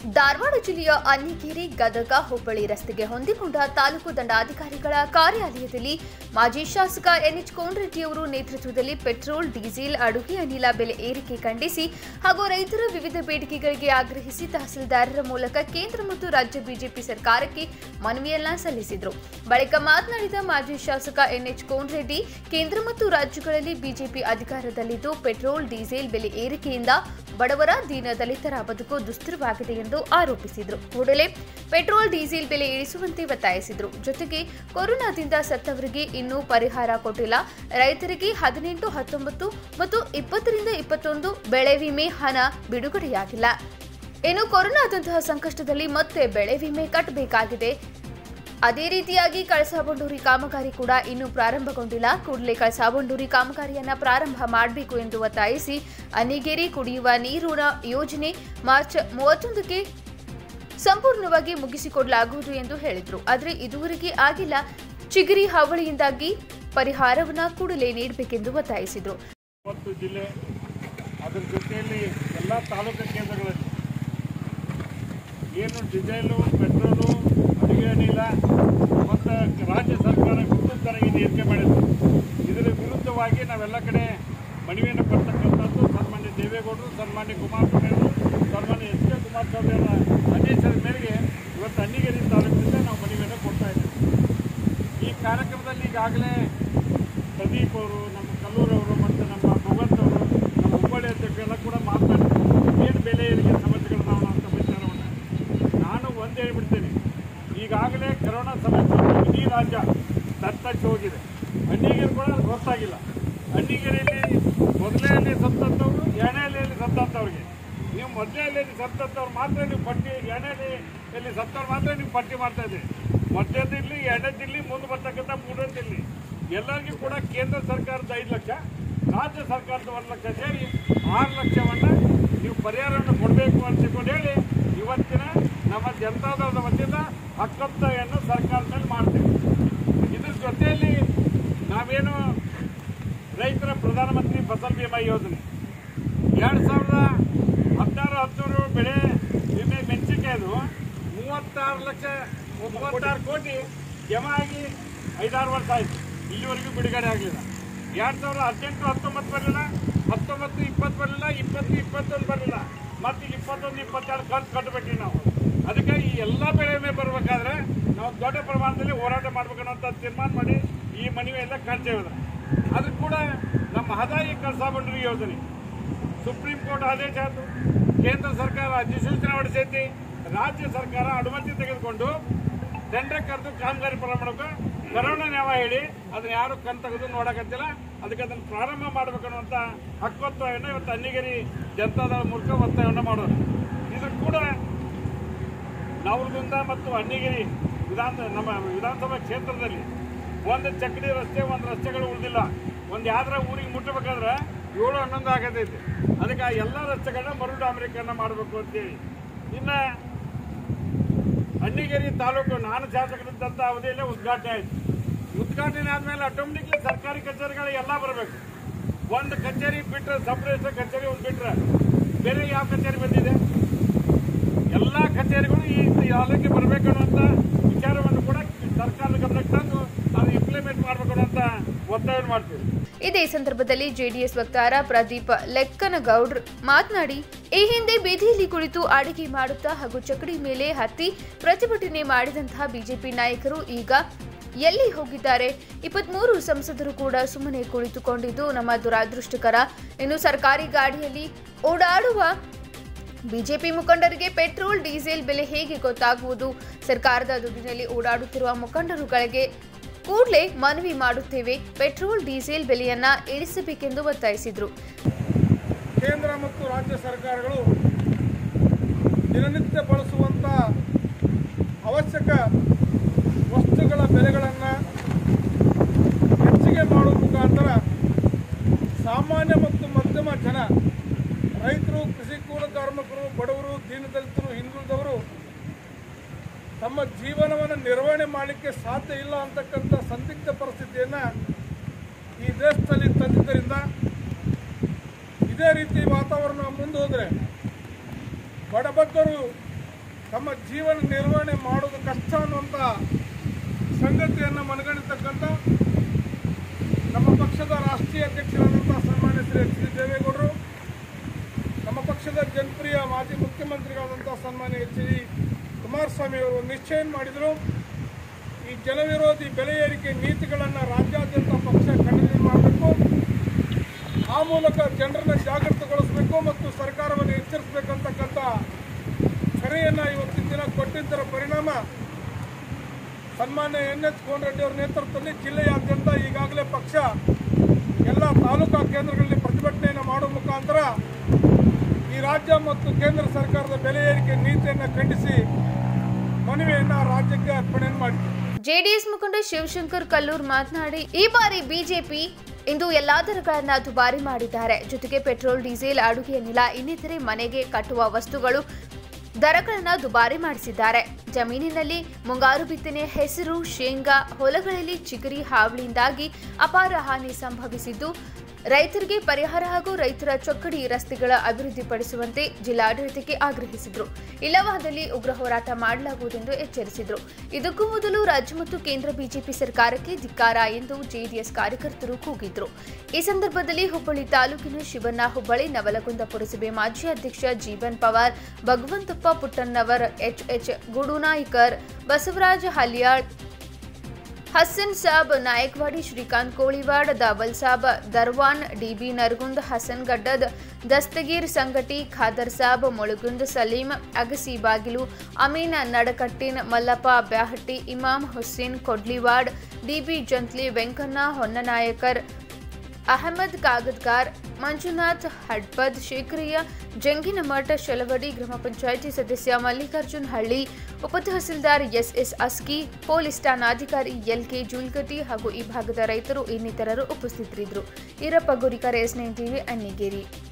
ಧಾರವಾಡ ಜಿಲ್ಲೆಯ ಅನ್ನಿಗೇರಿ ಗದಗ ಹುಬ್ಬಳ್ಳಿ ರಸ್ತೆಗೆ ಹೊಂದಿಕೊಂಡ ತಾಲೂಕು ದಂಡಾಧಿಕಾರಿಗಳ ಕಾರ್ಯಾಲಯದಲ್ಲಿ ಮಾಜಿ ಶಾಸಕ ಎನ್ಎಚ್ ಕೋನರೆಡ್ಡಿಯವರು ನೇತೃತ್ವದಲ್ಲಿ ಪೆಟ್ರೋಲ್ ಡೀಸೆಲ್ ಅಡುಗೆ ಅನಿಲ ಬೆಲೆ ಏರಿಕೆ ಖಂಡಿಸಿ ಹಾಗೂ ರೈತರ ವಿವಿಧ ಬೇಡಿಕೆಗಳಿಗೆ ಆಗ್ರಹಿಸಿ ತಹಸೀಲ್ದಾರರ ಮೂಲಕ ಕೇಂದ್ರ ಮತ್ತು ರಾಜ್ಯ ಬಿಜೆಪಿ ಸರ್ಕಾರಕ್ಕೆ ಮನವಿಯನ್ನ ಸಲ್ಲಿಸಿದರು ಬಳಿಕ ಮಾತನಾಡಿದ ಮಾಜಿ ಶಾಸಕ ಎನ್ಎಚ್ ಕೋನರೆಡ್ಡಿ ಕೇಂದ್ರ ಮತ್ತು ರಾಜ್ಯಗಳಲ್ಲಿ ಬಿಜೆಪಿ ಅಧಿಕಾರದಲ್ಲಿದ್ದು ಪೆಟ್ರೋಲ್ ಡೀಸೆಲ್ ಬೆಲೆ ಏರಿಕೆಯಿಂದ ಬಡವರ ದೀನ ದಲಿತರ ಬದುಕು ದುಸ್ತರವಾಗಿದೆ ಎಂದು ಆರೋಪಿಸಿದರು ಕೂಡಲೇ ಪೆಟ್ರೋಲ್ ಡೀಸೆಲ್ ಬೆಲೆ ಇಳಿಸುವಂತೆ ಒತ್ತಾಯಿಸಿದರು ಜೊತೆಗೆ ಕೊರೋನಾದಿಂದ ಸತ್ತವರಿಗೆ ಇನ್ನೂ ಪರಿಹಾರ ಕೊಟ್ಟಿಲ್ಲ ರೈತರಿಗೆ ಹದಿನೆಂಟು ಹತ್ತೊಂಬತ್ತು ಮತ್ತು ಇಪ್ಪತ್ತರಿಂದ ಇಪ್ಪತ್ತೊಂದು ಬೆಳೆ ವಿಮೆ ಹಣ ಬಿಡುಗಡೆಯಾಗಿಲ್ಲ ಇನ್ನು ಕೊರೋನಾದಂತಹ ಸಂಕಷ್ಟದಲ್ಲಿ ಮತ್ತೆ ಬೆಳೆ ವಿಮೆ ಕಟ್ಟಬೇಕಾಗಿದೆ ಅದೇ ರೀತಿಯಾಗಿ ಕಳಸಾಬಂಡೂರಿ ಕಾಮಗಾರಿ ಕೂಡ ಇನ್ನೂ ಪ್ರಾರಂಭಗೊಂಡಿಲ್ಲ ಕೂಡಲೇ ಕಳಸಾಬಂಡೂರಿ ಕಾಮಗಾರಿಯನ್ನ ಪ್ರಾರಂಭ ಮಾಡಬೇಕು ಎಂದು ಒತ್ತಾಯಿಸಿ ಅನಿಗೇರಿ ಕುಡಿಯುವ ನೀರಿನ ಯೋಜನೆ ಮಾರ್ಚ್ ಮೂವತ್ತೊಂದಕ್ಕೆ ಸಂಪೂರ್ಣವಾಗಿ ಮುಗಿಸಿಕೊಡಲಾಗುವುದು ಎಂದು ಹೇಳಿದರು ಆದರೆ ಇದುವರೆಗೆ ಆಗಿಲ್ಲ ಚಿಗರಿ ಹಾವಳಿಯಿಂದಾಗಿ ಪರಿಹಾರವನ್ನ ಕೂಡಲೇ ನೀಡಬೇಕೆಂದು ಒತ್ತಾಯಿಸಿದರು ಮತ್ತು ಜಿಲ್ಲೆ ಅದರ ಜೊತೆಯಲ್ಲಿ ಎಲ್ಲ ತಾಲೂಕು ಕೇಂದ್ರಗಳಲ್ಲಿ ಏನು ಡೀಸೆಲು ಪೆಟ್ರೋಲು ಅಡುಗೆ ಅನಿಲ ಮತ್ತು ರಾಜ್ಯ ಸರ್ಕಾರ ಗುರುತು ಥರ ಏನು ಏರಿಕೆ ಮಾಡಿದ್ರು ಇದರ ವಿರುದ್ಧವಾಗಿ ನಾವೆಲ್ಲ ಕಡೆ ಮನವಿಯನ್ನು ಪಡ್ತಕ್ಕಂಥದ್ದು ಸನ್ಮಾನ್ಯ ದೇವೇಗೌಡರು ಸನ್ಮಾನ್ಯ ಕುಮಾರಸ್ವಾಮಿ ಅವರು ಸನ್ಮಾನ್ಯ ಎಸ್ ಕೆ ಕುಮಾರಸ್ವಾಮಿ ಅವರ ಆದೇಶದ ಮೇರೆಗೆ ಇವತ್ತು ಅನ್ನಿಗೇರಿ ತಾಲೂಕಿನಿಂದ ನಾವು ಮನವಿಯನ್ನು ಕೊಡ್ತಾ ಇದ್ದೀವಿ ಈ ಕಾರ್ಯಕ್ರಮದಲ್ಲಿ ಈಗಾಗಲೇ ಪ್ರದೀಪ್ ಅವರು ನಮ್ಮ ಕಲ್ಲೂರವರು ಮತ್ತು ನಮ್ಮ ಭಗವಂತ್ ಅವರು ನಮ್ಮ ಹುಬ್ಬಳ್ಳಿ ಅಧ್ಯಕ್ಷರೆಲ್ಲ ಕೂಡ ಮಾತನಾಡಿದ್ರು ಏನು ಬೆಲೆ ಏರಿಕೆ ಸಮಸ್ಯೆಗಳು ನಾವು ಅಂತ ವಿಚಾರವನ್ನು ನಾನು ಒಂದು ಹೇಳ್ಬಿಡ್ತೇನೆ ಈಗಾಗಲೇ ಕರೋನಾ ಸಮಸ್ಯೆ ಇಡೀ ರಾಜ್ಯ ತತ್ತರಿಸಿ ಹೋಗಿದೆ ಅಣ್ಣಿಗೇರಿ ಕೂಡ ಅದು ಗೊತ್ತಾಗಿಲ್ಲ ಅಣ್ಣಿಗೇರಿಯಲ್ಲಿ ಮೊದಲನೆಯಲ್ಲಿ ಸತ್ತಂಥವ್ರು ಎರಡನೆಯಲ್ಲಿ ಸತ್ತಂಥವ್ರಿಗೆ ನೀವು ಮೊದಲನೆಯಲ್ಲಿ ಸತ್ತಂಥವ್ರು ಮಾತ್ರ ನೀವು ಪಟ್ಟಿ ಎರಡನೆಯಲ್ಲಿ ಸತ್ತವ್ರು ಮಾತ್ರ ನೀವು ಪಟ್ಟಿ ಮಾಡ್ತಾ ಇದ್ದೀರಿ ಮಧ್ಯದಿರಲಿ ಎರಡದಿರಲಿ ಮುಂದೆ ಬರ್ತಕ್ಕಂಥ ಮೂರದಿರಲಿ ಎಲ್ಲರಿಗೂ ಕೂಡ ಕೇಂದ್ರ ಸರ್ಕಾರದ ಐದು ಲಕ್ಷ ರಾಜ್ಯ ಸರ್ಕಾರದ ಒಂದು ಲಕ್ಷ ಸೇರಿ ಆರು ಲಕ್ಷವನ್ನು ನೀವು ಪರಿಹಾರವನ್ನು ಕೊಡಬೇಕು ಅಂತ ತಿಳ್ಕೊಂಡು ಹೇಳಿ ಇವತ್ತಿನ ನಮ್ಮ ಜನತಾದಳದ ವತಿಯಿಂದ ಹಕ್ಕೊತ್ತಾಯನ್ನು ಸರ್ಕಾರದ ಮೇಲೆ ಮಾಡ್ತೇವೆ ಇದ್ರ ಜೊತೆಯಲ್ಲಿ ನಾವೇನು ರೈತರ ಪ್ರಧಾನಮಂತ್ರಿ ಫಸಲ್ ಬಿಮಾ ಯೋಜನೆ ಎರಡು ಸಾವಿರದ ಹದಿನಾರು ಹದಿನೂರು ಬೆಳೆ ವಿಮೆ ಮೆಣಸಿನಕಾಯ್ದು ಮೂವತ್ತಾರು ಲಕ್ಷ ಮೂವತ್ತಾರು ಕೋಟಿ ಜಮಾ ಆಗಿ ಐದಾರು ವರ್ಷ ಆಯಿತು ಇಲ್ಲಿವರೆಗೂ ಬಿಡುಗಡೆ ಆಗಲಿಲ್ಲ ಎರಡು ಸಾವಿರದ ಹದಿನೆಂಟು ಹತ್ತೊಂಬತ್ತು ಬರಲಿಲ್ಲ ಹತ್ತೊಂಬತ್ತು ಇಪ್ಪತ್ತು ಬರಲಿಲ್ಲ ಇಪ್ಪತ್ತು ಇಪ್ಪತ್ತೊಂದು ಬರಲಿಲ್ಲ ಮತ್ತು ಈಗ ಇಪ್ಪತ್ತೊಂದು ಇಪ್ಪತ್ತೆರಡು ಖರ್ಚು ಕಟ್ಟಬೇಕ್ರಿ ನಾವು ಅದಕ್ಕೆ ಈ ಎಲ್ಲ ಬೆಳೆ ವಿಮೆ ಬರಬೇಕಾದ್ರೆ ನಾವು ದೊಡ್ಡ ಪ್ರಮಾಣದಲ್ಲಿ ಹೋರಾಟ ಮಾಡ್ಬೇಕನ್ನೋಂಥ ತೀರ್ಮಾನ ಮಾಡಿ ಈ ಮನವಿ ಎಲ್ಲ ಕಾಣ್ತೇವೆ ಅದು ಕೂಡ ನಮ್ಮ ಹದಾಯಿ ಕಳಸಾಬಂಡ್ರಿ ಯೋಜನೆ ಸುಪ್ರೀಂ ಕೋರ್ಟ್ ಆದೇಶ ಆಯಿತು ಕೇಂದ್ರ ಸರ್ಕಾರ ಅಧಿಸೂಚನೆ ಹೊರಡಿಸೈತಿ ರಾಜ್ಯ ಸರ್ಕಾರ ಅನುಮತಿ ತೆಗೆದುಕೊಂಡು ಟೆಂಡರ್ ಕರೆದು ಕಾಮಗಾರಿ ಪ್ರಾರಂಭಕ್ಕೆ ಕರೋನಾ ನ್ಯಾಯ ಹೇಳಿ ಅದನ್ನ ಯಾರು ಕಣ್ ತೆಗೆದು ನೋಡಕತ್ತಿಲ್ಲ ಅದಕ್ಕೆ ಅದನ್ನು ಪ್ರಾರಂಭ ಮಾಡಬೇಕನ್ನುವಂಥ ಹಕ್ಕೊತ್ತಾಯವನ್ನು ಇವತ್ತು ಅನ್ನಿಗೇರಿ ಜನತಾದಳ ಮೂಲಕ ಒತ್ತಾಯವನ್ನು ಮಾಡೋದು ಇದು ಕೂಡ ನವಲಗುಂದ ಮತ್ತು ಅನ್ನಿಗಿರಿ ವಿಧಾನ ನಮ್ಮ ವಿಧಾನಸಭಾ ಕ್ಷೇತ್ರದಲ್ಲಿ ಒಂದು ಚಕ್ಕಡಿ ರಸ್ತೆ ಒಂದು ರಸ್ತೆಗಳು ಉಳಿದಿಲ್ಲ ಒಂದು ಯಾವ್ದಾರ ಊರಿಗೆ ಮುಟ್ಟಬೇಕಾದ್ರೆ ಏಳು ಹನ್ನೊಂದು ಆಗತೈತಿ ಅದಕ್ಕೆ ಆ ಎಲ್ಲ ರಸ್ತೆಗಳನ್ನ ಮರು ಡಾಮರೀಕರಣ ಮಾಡಬೇಕು ಅಂತೇಳಿ ಇನ್ನು ಅನ್ನಿಗೇರಿ ತಾಲೂಕು ನಾನು ಶಾಸಕರಿದ್ದಂಥ ಅವಧಿಯಲ್ಲೇ ಉದ್ಘಾಟನೆ ಆಯಿತು ಉದ್ಘಾಟನೆ ಆದಮೇಲೆ ಆಟೋಮೆಟಿಕ್ಲಿ ಸರ್ಕಾರಿ ಕಚೇರಿಗಳು ಎಲ್ಲ ಬರಬೇಕು ಒಂದು ಕಚೇರಿ ಬಿಟ್ಟರೆ ಸಬ್ ರಿಜಿಸ್ಟರ್ ಕಚೇರಿ ಒಂದು ಬಿಟ್ಟರೆ ಬೇರೆ ಯಾವ ಕಚೇರಿ ಬಂದಿದೆ ಎಲ್ಲ ಕಚೇರಿಗಳು ಈ ತಾಲೂಕಿಗೆ ಬರಬೇಕು ಅನ್ನುವಂಥ ವಿಚಾರವನ್ನು ಕೂಡ ಸರ್ಕಾರದ ಗಮನಕ್ಕೆ ತಂದು ಅದು ಇಂಪ್ಲಿಮೆಂಟ್ ಮಾಡಬೇಕು ಅನ್ನುವಂಥ ಒತ್ತಾಯವನ್ನು ಮಾಡ್ತೀವಿ ಇದೇ ಸಂದರ್ಭದಲ್ಲಿ ಜೆಡಿಎಸ್ ವಕ್ತಾರ ಪ್ರದೀಪ್ ಲೆಕ್ಕನಗೌಡ್ರ್ ಮಾತನಾಡಿ ಈ ಹಿಂದೆ ಬೀದಿಯಲ್ಲಿ ಕುಳಿತು ಅಡಿಗೆ ಮಾಡುತ್ತಾ ಹಾಗೂ ಚಕಡಿ ಮೇಲೆ ಹತ್ತಿ ಪ್ರತಿಭಟನೆ ಮಾಡಿದಂತಹ ಬಿಜೆಪಿ ನಾಯಕರು ಈಗ ಎಲ್ಲಿ ಹೋಗಿದ್ದಾರೆ ಇಪ್ಪತ್ಮೂರು ಸಂಸದರು ಕೂಡ ಸುಮ್ಮನೆ ಕುಳಿತುಕೊಂಡಿದ್ದು ನಮ್ಮ ದುರಾದೃಷ್ಟಕರ ಇನ್ನು ಸರ್ಕಾರಿ ಗಾಡಿಯಲ್ಲಿ ಓಡಾಡುವ ಬಿಜೆಪಿ ಮುಖಂಡರಿಗೆ ಪೆಟ್ರೋಲ್ ಡೀಸೆಲ್ ಬೆಲೆ ಹೇಗೆ ಗೊತ್ತಾಗುವುದು ಸರ್ಕಾರದ ದುಡ್ಡಿನಲ್ಲಿ ಓಡಾಡುತ್ತಿರುವ ಮುಖಂಡರುಗಳಿಗೆ ಕೂಡಲೇ ಮನವಿ ಮಾಡುತ್ತೇವೆ ಪೆಟ್ರೋಲ್ ಡೀಸೆಲ್ ಬೆಲೆಯನ್ನ ಇಳಿಸಬೇಕೆಂದು ಒತ್ತಾಯಿಸಿದರು ಕೇಂದ್ರ ಮತ್ತು ರಾಜ್ಯ ಸರ್ಕಾರಗಳು ದಿನನಿತ್ಯ ಬಳಸುವಂಥ ಅವಶ್ಯಕ ವಸ್ತುಗಳ ಬೆಲೆಗಳನ್ನು ಹೆಚ್ಚಿಗೆ ಮಾಡುವ ಮುಖಾಂತರ ಸಾಮಾನ್ಯ ಮತ್ತು ಮಧ್ಯಮ ಜನ ರೈತರು ಕೃಷಿ ಕೂಲ ಕಾರ್ಮಿಕರು ಬಡವರು ದೀನದಲಿತರು ಹಿಂದುಳಿದವರು ತಮ್ಮ ಜೀವನವನ್ನು ನಿರ್ವಹಣೆ ಮಾಡಲಿಕ್ಕೆ ಸಾಧ್ಯ ಇಲ್ಲ ಅಂತಕ್ಕಂಥ ಸಂದಿಗ್ಧ ಪರಿಸ್ಥಿತಿಯನ್ನು ಈ ದೇಶದಲ್ಲಿ ತಂದಿದ್ದರಿಂದ ಇದೇ ರೀತಿ ವಾತಾವರಣ ಮುಂದೆ ಹೋದರೆ ಬಡಬಗ್ಗರು ತಮ್ಮ ಜೀವನ ನಿರ್ವಹಣೆ ಮಾಡೋದು ಕಷ್ಟ ಅನ್ನುವಂಥ ಸಂಗತಿಯನ್ನು ಮನಗಣಿತಕ್ಕಂಥ ನಮ್ಮ ಪಕ್ಷದ ರಾಷ್ಟ್ರೀಯ ಅಧ್ಯಕ್ಷರಾದಂಥ ಸನ್ಮಾನ್ಯ ಶ್ರೀ ಎಚ್ ಡಿ ದೇವೇಗೌಡರು ನಮ್ಮ ಪಕ್ಷದ ಜನಪ್ರಿಯ ಮಾಜಿ ಮುಖ್ಯಮಂತ್ರಿಗಳಾದಂಥ ಸನ್ಮಾನ್ಯ ಎಚ್ ಡಿ ಕುಮಾರಸ್ವಾಮಿ ಅವರು ನಿಶ್ಚಯ ಮಾಡಿದರು ಈ ಜನವಿರೋಧಿ ಬೆಲೆ ಏರಿಕೆ ನೀತಿಗಳನ್ನು ರಾಜ್ಯಾದ್ಯಂತ ಪಕ್ಷ ಖಂಡನೆ ಮಾಡಬೇಕು ಆ ಮೂಲಕ ಜನರನ್ನ ಜಾಗೃತಗೊಳಿಸಬೇಕು ಮತ್ತು ಸರ್ಕಾರವನ್ನು ಎಚ್ಚರಿಸಬೇಕಂತಕ್ಕಂಥ ಕರೆಯನ್ನು ಇವತ್ತಿನ ದಿನ ಕೊಟ್ಟಿದ್ದರ ಪರಿಣಾಮ ಸನ್ಮಾನ್ಯ ಎನ್ ಎಚ್ ಕೋನರೆಡ್ಡಿ ಅವರ ನೇತೃತ್ವದಲ್ಲಿ ಜಿಲ್ಲೆಯಾದ್ಯಂತ ಈಗಾಗಲೇ ಪಕ್ಷ ಎಲ್ಲ ತಾಲೂಕಾ ಕೇಂದ್ರಗಳಲ್ಲಿ ಪ್ರತಿಭಟನೆಯನ್ನು ಮಾಡುವ ಮುಖಾಂತರ ಈ ರಾಜ್ಯ ಮತ್ತು ಕೇಂದ್ರ ಸರ್ಕಾರದ ಬೆಲೆ ಏರಿಕೆ ನೀತಿಯನ್ನು ಖಂಡಿಸಿ ಮನವಿಯನ್ನು ರಾಜ್ಯಕ್ಕೆ ಅರ್ಪಣೆಯನ್ನು ಮಾಡಿದೆ ಜೆಡಿಎಸ್ ಮುಖಂಡ ಶಿವಶಂಕರ್ ಕಲ್ಲೂರ್ ಮಾತನಾಡಿ ಈ ಬಾರಿ ಬಿಜೆಪಿ ಇಂದು ಎಲ್ಲಾ ದರಗಳನ್ನ ದುಬಾರಿ ಮಾಡಿದ್ದಾರೆ ಜೊತೆಗೆ ಪೆಟ್ರೋಲ್ ಡೀಸೆಲ್ ಅಡುಗೆ ಅನಿಲ ಇನ್ನಿತರೆ ಮನೆಗೆ ಕಟ್ಟುವ ವಸ್ತುಗಳು ದರಗಳನ್ನ ದುಬಾರಿ ಮಾಡಿಸಿದ್ದಾರೆ ಜಮೀನಿನಲ್ಲಿ ಮುಂಗಾರು ಬಿತ್ತನೆ ಹೆಸರು ಶೇಂಗಾ ಹೊಲಗಳಲ್ಲಿ ಚಿಗರಿ ಹಾವಳಿಯಿಂದಾಗಿ ಅಪಾರ ಹಾನಿ ಸಂಭವಿಸಿದ್ದು ರೈತರಿಗೆ ಪರಿಹಾರ ಹಾಗೂ ರೈತರ ಚೊಕ್ಕಡಿ ರಸ್ತೆಗಳ ಅಭಿವೃದ್ಧಿಪಡಿಸುವಂತೆ ಜಿಲ್ಲಾಡಳಿತಕ್ಕೆ ಆಗ್ರಹಿಸಿದರು ಇಲ್ಲವಾದಲ್ಲಿ ಉಗ್ರ ಹೋರಾಟ ಮಾಡಲಾಗುವುದೆಂದು ಎಚ್ಚರಿಸಿದರು ಇದಕ್ಕೂ ಮೊದಲು ರಾಜ್ಯ ಮತ್ತು ಕೇಂದ್ರ ಬಿಜೆಪಿ ಸರ್ಕಾರಕ್ಕೆ ಧಿಕ್ಕಾರ ಎಂದು ಜೆಡಿಎಸ್ ಕಾರ್ಯಕರ್ತರು ಕೂಗಿದ್ರು ಈ ಸಂದರ್ಭದಲ್ಲಿ ಹುಬ್ಬಳ್ಳಿ ತಾಲೂಕಿನ ಶಿವಣ್ಣ ಹುಬ್ಬಳ್ಳಿ ನವಲಗುಂದ ಪುರಸಭೆ ಮಾಜಿ ಅಧ್ಯಕ್ಷ Jeevan Pawar Bhagavantappa Puttannavar HH Gudunaykar Basavaraja Halyal Hasan Sab Nayakwadi Shrikant Kolivad Daval Sab Darwan DB Naragund Hasan Gaddad Dastagir Sangati Khadar Sab Mulugund Salim Agasi Bagilu Amin Nadakattin Mallappa Byahatti Imam Hussain Kodliwad DB Jantli Venkanna Honnanayakar Ahmad Kagadgar Manjunath Hadpad Shekhariya Janginamath Shalavadi ಗ್ರಾಮ ಪಂಚಾಯಿತಿ ಸದಸ್ಯ ಮಲ್ಲಿಕಾರ್ಜುನ್ ಹಳ್ಳಿ ಉಪತಹಸೀಲ್ದಾರ್ ಎಸ್ಎಸ್ ಅಸ್ಕಿ ಪೊಲೀಸ್ ಠಾಣಾಧಿಕಾರಿ ಎಲ್ಕೆ ಜೂಲ್ಗಟಿ ಹಾಗೂ ಈ ಭಾಗದ ರೈತರು ಇನ್ನಿತರರು ಉಪಸ್ಥಿತರಿದ್ದರು Irappa ಗುರಿಕರ್ S nine TV Annigeri